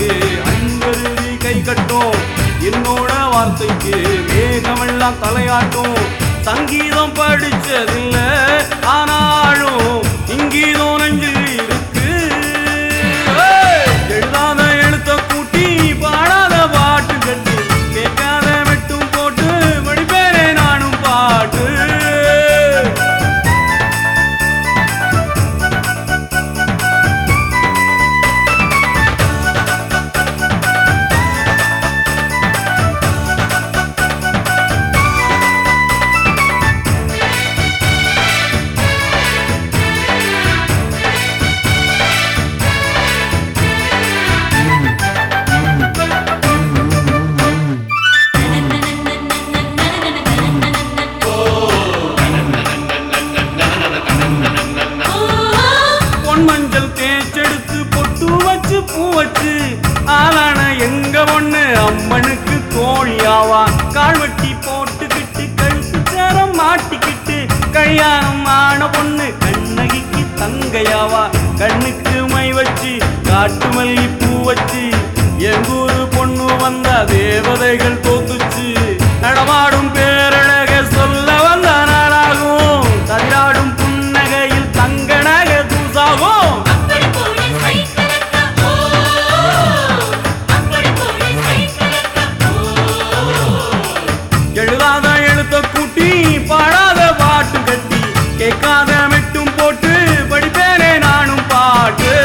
பாட்டுக்கு அன்பருவி கை கட்டும் என்னோட வார்த்தைக்கு மேகமெல்லாம் தலையாட்டும் சங்கீதம் படிச்சதில்ல ஆனாலும் இங்கீதம் நெஞ்சில் இருக்கு ஏய்! எழுதாத எழுத்த கூட்டி பாடாத பாட்டு கட்டி கேட்காத வெட்டும் போட்டு படிப்பேனே நானும் பாட்டு பொன் மஞ்சள் தேய்ச்செடுத்து பொட்டு வச்சு பூ வச்சு ஆளான எங்க ஒண்ணு அம்மனுக்கு கோழியாவா கால் வெட்டி போட்டுக்கிட்டு கழுத்து சேரம் மாட்டிக்கிட்டு கல்யாணம் ஆன பொண்ணு கண்ணகிக்கு தங்கையாவா கண்ணுக்கு மை வச்சு காட்டு மல்லி பூ வச்சு எங்கூரு பொண்ணு வந்த தேவதைகள் தோத்துச்சு நடமாடும் பேரழக சொல்ல வந்த நாளாகும் தள்ளாடும் புன்னகையில் தங்க நகை தூசாகும் அப்படி போடு சைக்கிளக்கா ஓ அப்படி போடு சைக்கிளக்கா எழுதாத எழுத்த கூட்டி பாடாத பாட்டு கட்டி கேட்காத மெட்டும் போட்டு படிப்பேனே நானும் பாட்டு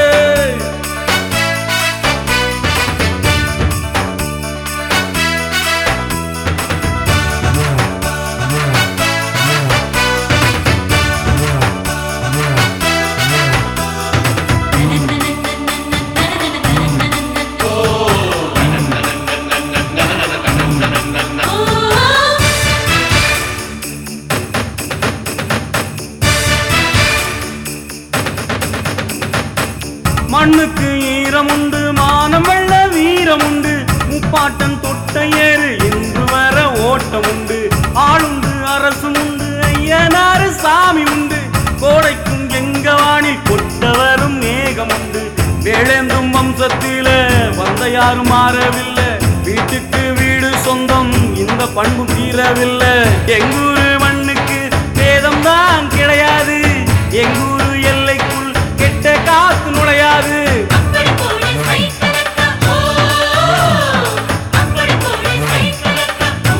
மண்ணுக்கு ஈரமுண்டு மானம் வெள்ள வீரமுண்டு முப்பாட்டன் தொட்ட ஏறு என்று வர ஓட்டம் உண்டு ஆளுண்டு அரசும் உண்டு ஐயனாறு சாமி உண்டு கோடைக்கும் எங்க வானில் கொட்டவரும் மேகம் உண்டு வேளேந்தும் வம்சத்தில வந்த யாரும் மாறவில்லை வீட்டுக்கு வீடு சொந்தம் இந்த பண்பு தீரவில்லை எங்கூரு மண்ணுக்கு வேதம் தான் கிடையாது எங்கூரு எல்லைக்குள் கெட்ட காத்து நுழையாது அப்படி போடு சைக்கிளக்கா ஓ அப்படி போடு சைக்கிளக்கா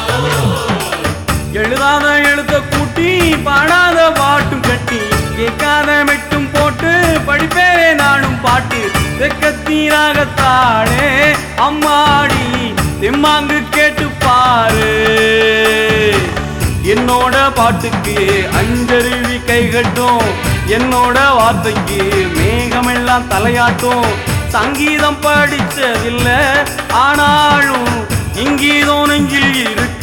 எழுதாத எழுத்த கூட்டி பாடாத பாட்டும் கட்டி கேட்காத மெட்டும் போட்டு படிப்பேனே நானும் பாட்டு வெக்கத்தீராகத்தானே அம்மாடி தெம்மாங்கு கேட்டு பாரு என்னோட பாட்டுக்கு அஞ்சருவி கை கட்டும் என்னோட வார்த்தைக்கு மேகமெல்லாம் தலையாட்டும் சங்கீதம் படிச்சதில்லை ஆனாலும் இங்கீதம் நெஞ்சில் இருக்கு